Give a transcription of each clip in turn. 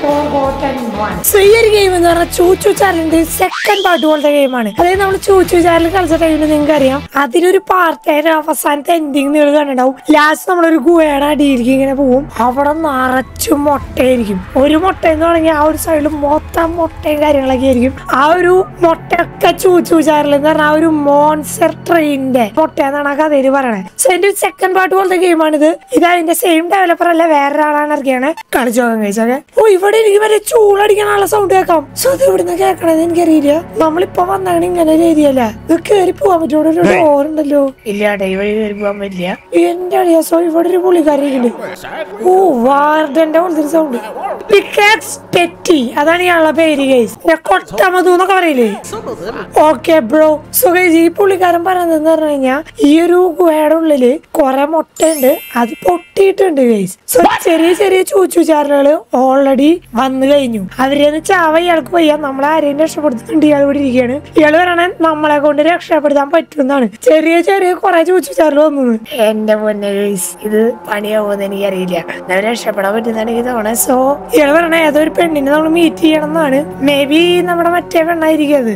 So ഈ ഒരു game എന്ന് പറഞ്ഞാൽ ചൂച്ചു ചാനലിന്റെ സെക്കൻഡ് പാർട്ട് പോലത്തെ ഗെയിമാണ് അതായത് നമ്മൾ ചൂച്ചു ചാനൽ കളിച്ച ടൈമിൽ നിങ്ങൾക്ക് അറിയാം അതിലൊരു പാർട്ടായിട്ട് അവസാനത്തെ എൻഡിങ് നിങ്ങൾ കണ്ടിട്ടുണ്ടാവും ലാസ്റ്റ് നമ്മളൊരു ഗുഹയുടെ അടിയിലേക്ക് ഇങ്ങനെ പോവും അവിടെ നിറച്ചും മുട്ടയായിരിക്കും ഒരു മുട്ട എന്ന് പറഞ്ഞാൽ ആ ഒരു സൈഡിൽ മൊത്തം മുട്ടയും കാര്യങ്ങളൊക്കെ ആയിരിക്കും ആ ഒരു മുട്ടയൊക്കെ ചൂച്ചു ചാനൽ എന്ന് പറഞ്ഞാൽ ആ ഒരു മോൺസർ ട്രെയിനിന്റെ മുട്ട എന്നാണ് ആ കഥയിൽ പറയണത് സോ എന്റെ സെക്കൻഡ് പാർട്ട് പോലത്തെ ഗെയിമാണിത് ഇത് അതിന്റെ സെയിം ഡെവലപ്പർ അല്ല വേറൊരാളാണ് ഇറക്കിയാണ് കളിച്ചു നോക്കാൻ കഴിച്ചൊക്കെ ഓ ഇവിടെ എനിക്ക് വരെ ചൂളടിക്കാനുള്ള സൗണ്ട് കേൾക്കാം സോ അത് ഇവിടുന്ന് കേൾക്കണത് എനിക്കറിയില്ല നമ്മളിപ്പോ വന്നാണ് ഇങ്ങനെ ഒരു ഏരിയ അല്ല ഇത് കയറി പോവാൻ പറ്റുമോ ഇവിടെ ഒരു ഡോർ ഉണ്ടല്ലോ ഇല്ല ഈ വഴി കയറി പോകാൻ പറ്റില്ല എന്റെ അറിയാ സോ ഇവിടെ ഒരു പുള്ളിക്കാരിക്കുണ്ട് ഓ വാർഡന്റെ പോലത്തെ സൗണ്ട് പിക്കാക്സ് പെറ്റി അതാണ് ഇയാളുടെ പേര് ഗൈസ് കൊട്ടമതു എന്നൊക്കെ പറയില്ലേ ഓക്കെ ബ്രോ സോ ഗൈസ് ഈ പുള്ളിക്കാരൻ പറയുന്നത് പറഞ്ഞു കഴിഞ്ഞാൽ ഈ ഒരു ഗുഹയുടെ ഉള്ളില് കുറെ മുട്ടയുണ്ട് അത് പൊട്ടിയിട്ടുണ്ട് ഗൈസ് സോ ചെറിയ ചെറിയ ചൂച്ചു ചാരലുകള് ഓൾറെഡി വന്നു കഴിഞ്ഞു അവരെന്ന് ചാവ ഇയാൾക്ക് വയ്യ നമ്മളെ ആരെയും രക്ഷപ്പെടുത്തുന്നുണ്ട് ഇയാൾ ഇവിടെ ഇരിക്കുകയാണ് ഇയാൾ പറയണേ നമ്മളെ കൊണ്ട് രക്ഷപ്പെടുത്താൻ പറ്റുന്നതാണ് ചെറിയ ചെറിയ കുറെ ചൂച്ചു ചാരൽ വന്നു എന്റെ പൊന്നെ ഗൈസ് ഇത് പണിയാവുമെന്ന് എനിക്കറിയില്ല ഞാൻ രക്ഷപ്പെടാൻ പറ്റുന്നതാണ് എനിക്ക് തോന്നണേ സോ ഇയാൾ പറയണേ ഏതൊരു പെണ്ണിനെ നമ്മൾ മീറ്റ് ചെയ്യണം എന്നാണ് മേ ബി നമ്മുടെ മറ്റേ പെണ്ണായിരിക്കും അത്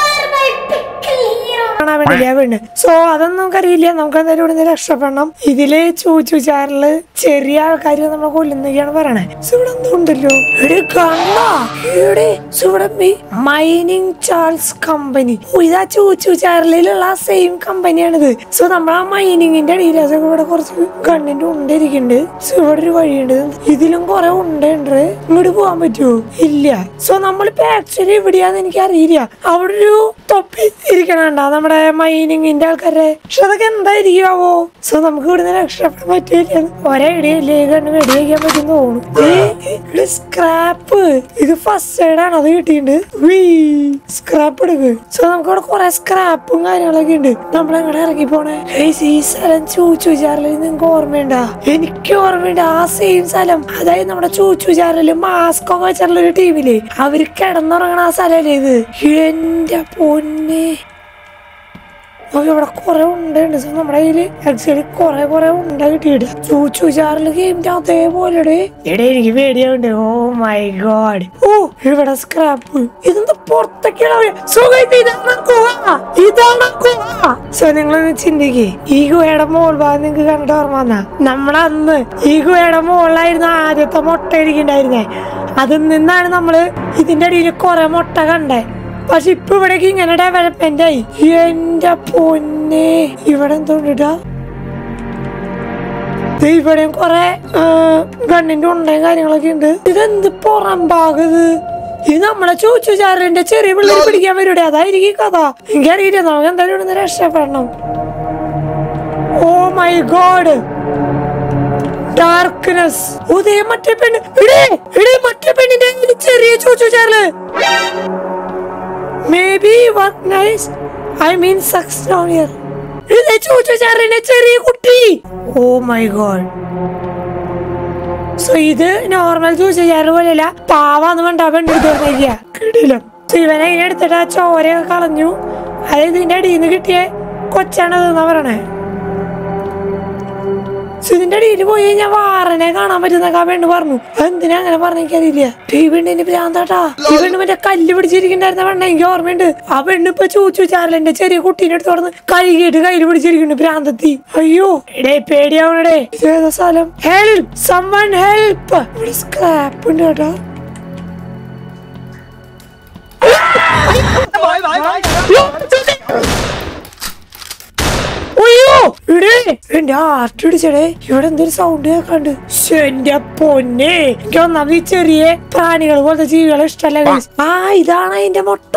കാണാൻ വേണ്ടില്ല പെണ്ണ് സോ അതൊന്നും നമുക്കറിയില്ല നമുക്ക് എന്തായാലും ഇവിടുന്ന് രക്ഷപ്പെടണം ഇതില് ചൂച്ചു ചാറില് ചെറിയ ആൾക്കാർ നമ്മളെ കൊല്ലുന്നൊക്കെയാണ് പറയണേ സോ ഇവിടെ എന്തോ ഉണ്ടല്ലോ ഇവിടെ കണ്ണാ ഇവിടെ സോ ഇവിടെ മൈനിങ് ചാൾസ് കമ്പനി ഓ ഇതാ ചൂച്ചു ചാറിലുള്ള സെയിം കമ്പനിയാണിത് സോ നമ്മൾ ആ മൈനിങ്ങിന്റെ ഡീറ്റെയിൽസ് ഇവിടെ കുറച്ച് കണ്ണിന്റെ ഉണ്ടിരിക്കുന്നുണ്ട് സോ ഇവിടെ ഒരു വഴിയുണ്ട് ഇതിലും കുറെ ഉണ്ടുണ്ട് ഇങ്ങോട്ട് പോകാൻ പറ്റുമോ ഇല്ല സോ നമ്മളിപ്പോ ആക്ച്വലി എവിടെയാന്ന് എനിക്ക് അറിയില്ല അവിടെ ഒരു തൊപ്പി ഇരിക്കണണ്ട നമ്മുടെ മൈനിങ്ങിന്റെ ആൾക്കാരെ പക്ഷെ അതൊക്കെ എന്തായിരിക്കുമോ സോ നമുക്ക് ഇവിടുന്ന് രക്ഷപ്പെടാൻ പറ്റില്ല ഒരേ ഇടിയല്ലേ കണ്ണ് വെടിവെക്കാൻ പറ്റും തോന്നുന്നു സ്ക്രാപ്പ് ഇത് ഫസ്റ്റ് സൈഡ് ആണ് അത് കിട്ടിയിട്ടുണ്ട് സ്ക്രാപ്പ് എടുക്ക് സോ നമുക്ക് ഇവിടെ കുറെ സ്ക്രാപ്പും കാര്യങ്ങളൊക്കെ ഉണ്ട് നമ്മൾ എങ്ങനെ ഇറങ്ങി പോണേ ഏയ് ഈ സ്ഥലം ചൂച്ചു ചാറിൽ നിങ്ങൾക്ക് ഓർമ്മയുണ്ടാ എനിക്ക് ഓർമ്മയുണ്ട് ആ സെയിം സ്ഥലം അതായത് നമ്മുടെ ചൂച്ചു ചാറില് മാസ്ക് ഒക്കെ വെച്ചിട്ടുള്ള ഒരു ടീമില് അവര് കിടന്നുറങ്ങണ ആ സ്ഥലല്ലേ ഇത് എന്റെ പൊന്നെ ഓക്കെ ഇവിടെ കുറെ ഉണ്ട് സോ നമ്മുടെ കയ്യില് ആക്ച്വലി കുറെ കുറെ ഉണ്ട കിട്ടിയിട്ട് ചൂച്ചു ചാറില് ഗെയിമിന്റെ അതേപോലെ എടേ എനിക്ക് പേടിയുണ്ട് ഓ മൈ ഗോഡ് ഓ ഇവിടെ സ്ക്രാപ്പ് ഇതെന്താ പുറത്തൊക്കെയാണ് സോ ഇതാണ് ഗുഹ ഇതാണ് ഗുഹ സോ നിങ്ങളൊന്ന് ചിന്തിക്കേ ഈ ഗുഹയുടെ മോൾ ഭാഗം നിങ്ങൾക്ക് കണ്ടിട്ട് ഓർമ്മ വന്നാ നമ്മളന്ന് ഈ ഗുഹയുടെ മുകളിലായിരുന്നു ആദ്യത്തെ മുട്ട ഇരിക്കണ്ടായിരുന്നേ അതിൽ നിന്നാണ് നമ്മള് ഇതിന്റെ അടിയിൽ കുറെ മുട്ട കണ്ടേ പക്ഷെ ഇപ്പൊ ഇവിടേക്ക് ഇങ്ങനെ ഡെവലപ്മെന്റ് ആയി എന്റെ പൊന്നെ ഇവിടെ എന്തോണ്ടിട്ടാ ഇവിടെയും കൊറേ ഗണ്ണിന്റെ ഉണ്ടയും കാര്യങ്ങളൊക്കെ ഉണ്ട് ഇതെന്ത് പുറം ഭാഗത് ഇത് നമ്മളെ ചോദിച്ചു ചാറിന്റെ ചെറിയ പിള്ളേർ പിടിക്കാൻ വരൂടെ അതായിരിക്കും കഥ എനിക്കറിയില്ല നമുക്ക് എന്തായാലും ഇവിടുന്ന് രക്ഷപ്പെടണം oh my god darkness Udaya മറ്റേ പെണ്ണ് ഇടേ ഇടേ മറ്റേ പെണ്ണിന്റെ കയ്യില് ചെറിയ ചോദിച്ചു ചാറില് Maybe what nice? I mean sucks down here. ഇത് ചോദിച്ചു ചാറിന്റെ ചെറിയ കുട്ടി ഓ മൈ ഗോഡ് സോ ഇത് നോർമൽ ചോദിച്ചു ചാറ് പോലെയല്ല പാവാന്ന് വേണ്ട പെണ്ണെടുത്ത് കിടിലം So ഇവനെ ഇതിനെ എടുത്തിട്ട് ആ ചോരയൊക്കെ കളഞ്ഞു അതായത് ഇതിന്റെ അടിയിൽ നിന്ന് കിട്ടിയ കൊച്ചാണത് എന്നാ പറയണേ So ഇതിന്റെ അടിയിൽ പോയി കഴിഞ്ഞാൽ വാറനെ കാണാൻ പറ്റുന്നൊക്കെ ആ പെണ്ണ് പറഞ്ഞു എന്തിനാ അങ്ങനെ പറഞ്ഞറിയില്ല ഈ പെണ്ണിന് ഭ്രാന്താട്ടാ ഈ പെണ്ണ് മറ്റേ കല്ല് പിടിച്ചിരിക്കണ്ടായിരുന്ന പെണ്ണ എനിക്ക് ഓർമ്മയുണ്ട് ആ പെണ്ണ് ഇപ്പൊ ചോദിച്ചു ചാരലെന്റെ ചെറിയ കുട്ടീനെ എടുത്ത് തുറന്ന് കഴുകിയിട്ട് കയ്യിൽ പിടിച്ചിരിക്കുന്നു ഭ്രാന്തത്തി അയ്യോ എടേ പേടിയാവണടേ ഇത് ഏതാ സ്ഥലം ഹെൽപ്പ് സമ്മൺ ഹെൽപ്പ് ഇവിടെ സ്ക്രാപ്പ് ഉണ്ട് കേട്ടോ അയ്യോ ഇവിടെ എന്റെ ആർട്ട് ഇടിച്ചടേ ഇവിടെ എന്തൊരു സൗണ്ട് കേൾക്കാണ്ട് ശ്ശെ, എന്റെ പൊന്നെ എനിക്ക് ഒന്നാമത് ഈ ചെറിയ പ്രാണികൾ പോലത്തെ ജീവികളെ ഇഷ്ടമല്ല guys. ആ ഇതാണ് അതിന്റെ മുട്ട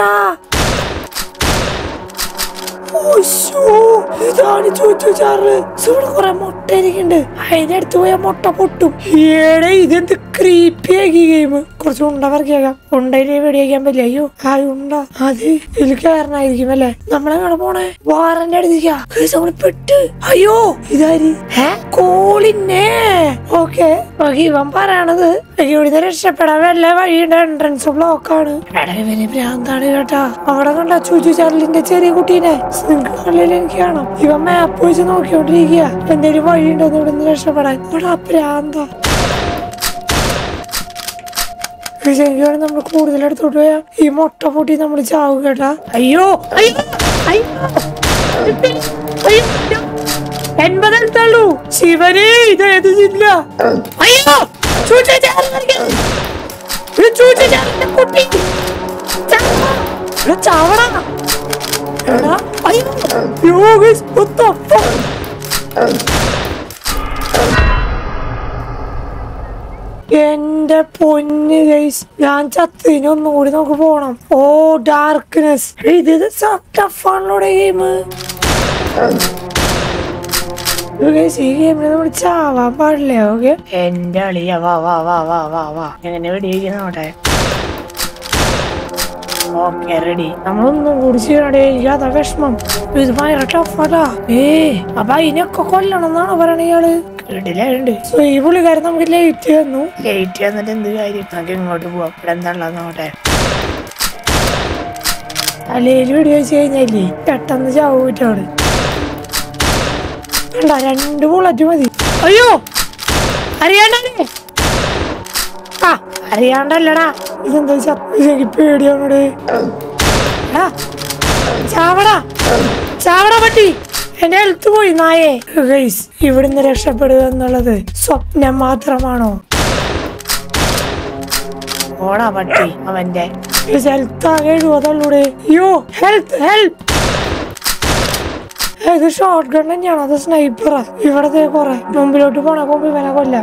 ഓശോ, ഇതാണ് ചോദിച്ചു ചാറ് ഇവിടെ കുറെ മുട്ട ഇരിക്കുന്നുണ്ട് അതിന്റെ അടുത്ത് പോയ മുട്ട പൊട്ടും ഏടെ ഇതെന്ത് ക്രീപ്പി ആക്കി ഗെയിം കുറച്ച് ഉണ്ട വർക്കിയാക്കാം ഉണ്ടയില് വെടിയാക്കാൻ പറ്റില്ല അയ്യോ ആ ഉണ്ട അത് ഇതിൽ കയറണായിരിക്കും അല്ലേ നമ്മളെങ്ങനെ പോണേ വാറന്റെ അടുത്തേക്കാ ഗയ്സ്, നമ്മള് പെട്ട് അയ്യോ ഇതാരി ഏ കോളിന്നെ ഓക്കെ ഓക്കെ ഇവൻ പറയണത് എനിക്ക് ഇവിടുന്ന് രക്ഷപ്പെടാൻ വല്ല വഴിയുടെ എൻട്രൻസ് ബ്ലോക്ക് ആണ് എടാ ഇവന് ഭ്രാന്താണ് കേട്ടാ അവിടെ കണ്ട ചുചു ചാരലിന്റെ ചെറിയ കുട്ടീനെ നിങ്ങളിൽ എനിക്ക് കാണാം ഇവൻ മാപ്പ് വെച്ച് നോക്കിക്കൊണ്ടിരിക്കുക എന്തെങ്കിലും വഴിയുണ്ടോ ഇവിടുന്ന് രക്ഷപ്പെടാൻ ഇവിടെ ഭ്രാന്ത ശരിക്കും നമ്മൾ കൂടുതൽ എടുത്തോട്ട് പോയാ ഈ മുട്ട പൊട്ടി നമ്മൾ ചാവും കേട്ടാ അയ്യോ അയ്യോ അയ്യോ അയ്യോ എൺപതെടുത്തുള്ളൂ ശിവനെ ഇതേത് ജില്ല അയ്യോ ചൂച്ച ചൂച്ച കുട്ടി ചാവ. എടാ, ചാവടാ എടാ അയ്യോ യോ ഗയ്സ് what the fuck എന്റെ പൊന്ന് ഗൈസ് ഞാൻ ചത്തിന് ഒന്നും കൂടി നമുക്ക് പോണം ഓ ഡാർക്ക്നെസ് ഇത് ടഫാണല്ലോ ഗെയിം ഈ ഗെയിമിൽ നമ്മൾ ചാവാൻ പാടില്ലേ ഓക്കെ എന്റെ അളിയ വാ വാ വാ വാ വാ വാ എങ്ങനെ വെടിയിരിക്കുന്നോട്ടെ ഓക്കെ റെഡി നമ്മളൊന്നും കൂടി ചെയ്യണേ എനിക്ക് അതാ വിഷമം ഇത് ഭയങ്കര ടഫാടാ ഏ അപ്പൊ അതിനൊക്കെ കൊല്ലണം എന്നാണ് പറയണ ഇയാള് കിടിലുണ്ട് സോ ഈ പുള്ളിക്കാരൻ നമുക്ക് ലേറ്റ് തന്നു ലേറ്റ് തന്നിട്ട് എന്ത് കാര്യം നമുക്ക് ഇങ്ങോട്ട് പോവാം ഇവിടെ എന്താ നോട്ടെ തലയിൽ വെടി വെച്ച് കഴിഞ്ഞാലേ പെട്ടെന്ന് ചാവ് പറ്റാണ് വേണ്ട രണ്ട് ബുള്ളറ്റ് മതി അയ്യോ അറിയാണ്ടേ ആ അറിയാണ്ടല്ലടാ ഇതെന്താ ചത്തി പേടിയാണോടെ എടാ, ചാവടാ ചാവടാ പട്ടി എന്റെ ഹെൽത്ത് പോയി നായേ ഗൈസ് ഇവിടുന്ന് രക്ഷപ്പെടുക എന്നുള്ളത് സ്വപ്നം മാത്രമാണോ ഓടാ പട്ടി അവന്റെ ഹെൽത്ത് ആകെ എഴുപതുള്ളൂടെ അയ്യോ ഹെൽത്ത് ഹെൽത്ത് ഇത് ഷോർട്ട് ഗൺ തന്നെയാണോ അത് സ്നൈപ്പറാ ഇവിടെ കൊറേ മുമ്പിലോട്ട് പോണ പോകുമ്പോ ഇവനെ കൊല്ലാം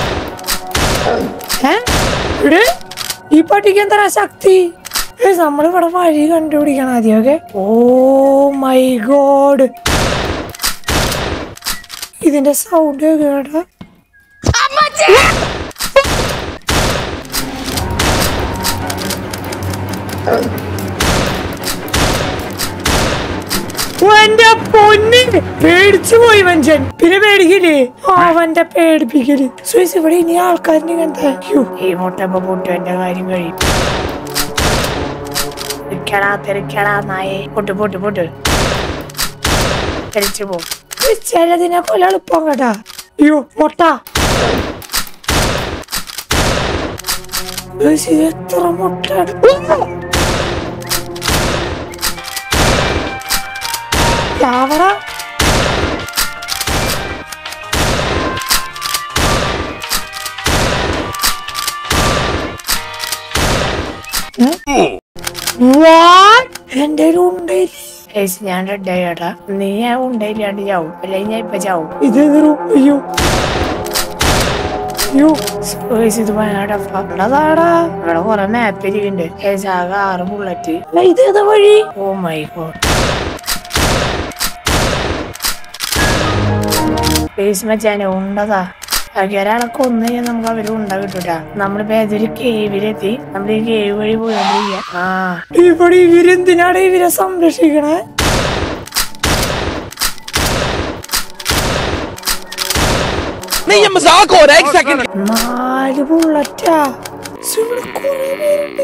ഏ? ഇവിടെ ഈ പട്ടിക്ക് എന്താ ശക്തി നമ്മൾ ഇവിടെ വഴി കണ്ടുപിടിക്കണം ആദ്യം ഓക്കെ ഓ മൈ ഗോഡ് ഇതിന്റെ സൗണ്ട് കേട്ടാ ഓ, എന്റെ പൊന്ന് പേടിച്ചു പോയി മനുഷ്യൻ പിന്നെ പേടിക്കില്ലേ അവന്റെ പേടിപ്പിക്കല് സുയിസ് ഇവിടെ ഇനി ആൾക്കാരിനെ കണ്ടാ ഈ മുട്ടപ്പ പൊട്ടു എന്റെ കാര്യം കഴിയും തിരിക്കടാ തിരിക്കടാ നായേ പൊട്ട് പൊട്ട് പൊട്ട് തിരിച്ചു പോ ചിലതിനെ കൊല്ല എളുപ്പം കേട്ടാ അയ്യോ മുട്ട സുയിസ്, ഇത് എത്ര മുട്ട ചാവട എന്റെ ഉണ്ടായില്ല ഞാൻ റെഡ് ആയിട്ടാ നീ ഞാൻ ഉണ്ടായില്ലാണ്ട് ചാവും അല്ലെങ്കിൽ ഞാൻ ഇപ്പൊ ചാവും ഇത് അയ്യോ അയ്യോ സ്പേസ് ഇത് ഭയങ്കര ടഫാടാ ഇവിടെ കൊറേ മാപ്പ് ഇരിക്കുന്നുണ്ട് ഏസ് ആകെ ആറ് ബുള്ളറ്റ് ഇതേതാ വഴി ഓ മൈ ഗോഡ് സ്പേസ് മച്ചാനെ ഉണ്ടതാ ബാക്കി ഒരാളെ കൊന്നു കഴിഞ്ഞാൽ നമുക്ക് അവര് ഉണ്ട കിട്ടൂല നമ്മളിപ്പോ ഏതൊരു കേവിലെത്തി നമ്മൾ ഈ കേവ് വഴി പോയോണ്ടിരിക്കുക ആ ഇവിടെ ഇവരെന്തിനാണ് ഇവരെ സംരക്ഷിക്കണേ नहीं ये मजाक हो रहा है एक सेकंड നാല് ബുള്ളറ്റാ ശ്ശെ, ഇവിടെ കുറേ പേരുണ്ട്.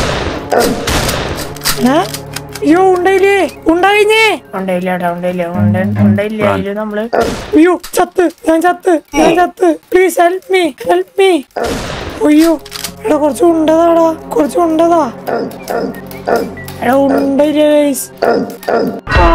ഏ? അയ്യോ ഉണ്ടായില്ലേ ഉണ്ടായിഞ്ഞേ ഉണ്ടായില്ലേട്ടാ ഉണ്ടായില്ല ഉണ്ടായില്ല അതില് നമ്മള് അയ്യോ ചത്ത് ഞാൻ ചത്ത് ഞാൻ ചത്ത് please help me help me അയ്യോ എടാ കുറച്ച് ഉണ്ടതാടാ കുറച്ച് ഉണ്ടതാ എടാ ഉണ്ടായില്ലേ guys? ആ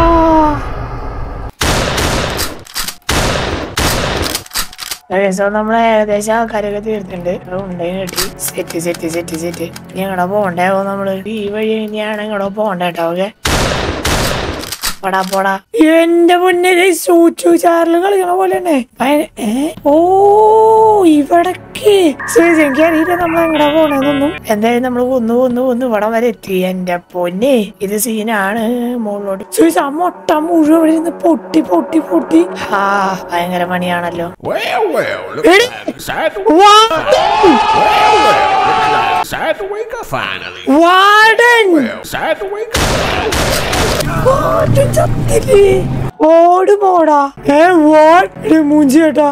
ഏകദേശം നമ്മളെ ഏകദേശം ആൾക്കാരൊക്കെ തീർത്തിട്ടുണ്ട് ഉണ്ടായി കിട്ടി സെറ്റ് സെറ്റ് സെറ്റ് സെറ്റ് ഞങ്ങടെ പോണ്ടേവോ നമ്മള് ഈ വഴി തന്നെയാണ് ഇങ്ങടെ പോണ്ടേട്ടോ ഓക്കെ പോടാ പോടാ എന്റെ മുന്നിൽ സൂച്ചു ചാറില് കളിക്കണ പോലെ തന്നെ ഭയ- ഏ? ഓ ഇവിടക്ക് ശരി എനിക്കറിയില്ല നമ്മൾ എങ്ങടാ പോണേന്നൊന്നും എന്തായാലും നമ്മൾ കൊന്നു കൊന്നു കൊന്നു ഇവിടെ വരെ എത്തി എന്റെ പൊന്നെ ഇത് സീനാണ് മുകളിലോട്ട് സുയിസ് ആ മുട്ട മുഴുവൻ ഇവിടെ ഇരുന്ന് പൊട്ടി പൊട്ടി പൊട്ടി ആ ഭയങ്കര പണിയാണല്ലോ Well, well, look Ready? at that. Sad to, വാ- well, well, look at that. Sad to wake up finally. Warden Well, sad to wake up. Warden ചത്തില്ലേ ഓട് പോടാ ഏ വാർഡ് മൂഞ്ചി കേട്ടാ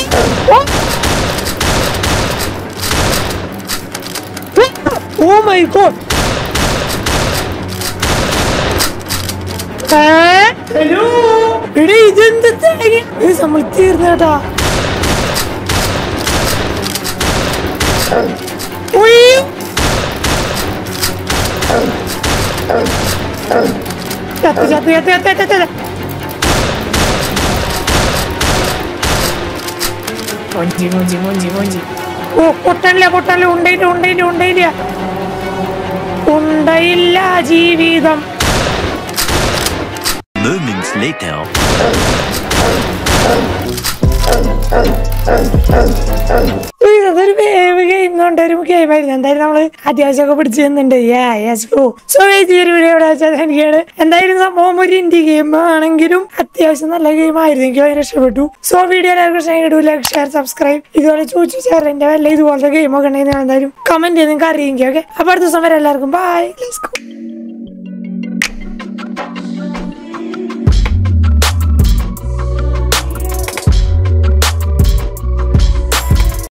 ഓ മൈ ഗോഡ് ഹലോ എടേ ഇതെന്ത് തേങ്ങ ഇത് നമ്മൾ തീർന്നേട്ടാ ഉയ്യോ. ചത്ത് ചത്ത് ചത്ത് ചത്ത് ചത്ത് ചത്ത് മൊഞ്ചി മൊഞ്ചി മൊഞ്ചി മൊഞ്ചി ഓ പൊട്ടനില്ല പൊട്ടനില്ല ഉണ്ടയില്ല ഉണ്ടയില്ല ഉണ്ടയില്ല ഉണ്ടയില്ല ജീവിതം Moments later. ഉയ്യ്, അതൊരു വേവ് ഗെയിം ഒരു ഗെയിം ആയിരുന്നു എന്തായാലും നമ്മള് അത്യാവശ്യമൊക്കെ പിടിച്ചു തന്നുണ്ട് സോ ഈ ഒരു വീഡിയോ ഇവിടെ വെച്ചാൽ എനിക്കാണ് എന്തായാലും സംഭവം ഒരു ഇന്ത്യ ഗെയിം ആണെങ്കിലും അത്യാവശ്യം നല്ല ഗെയിം ആയിരുന്നു എനിക്ക് ഭയങ്കര ഇഷ്ടപ്പെട്ടു സോ വീഡിയോ എല്ലാവർക്കും ഇഷ്ടമായി ലൈക്ക് ഷെയർ സബ്സ്ക്രൈബ് ഇതുപോലെ ചോദിച്ചു ചേരന്റെ വല്ല ഇതുപോലത്തെ ഗെയിം ഒക്കെ ഉണ്ടെങ്കിൽ ഞാൻ എന്തായാലും കമന്റ് ചെയ്ത് നിങ്ങൾക്ക് അറിയിക്കും ഓക്കെ അപ്പൊ അടുത്ത ദിവസം വരെ എല്ലാവർക്കും ബൈ ലെറ്റ്സ് ഗോ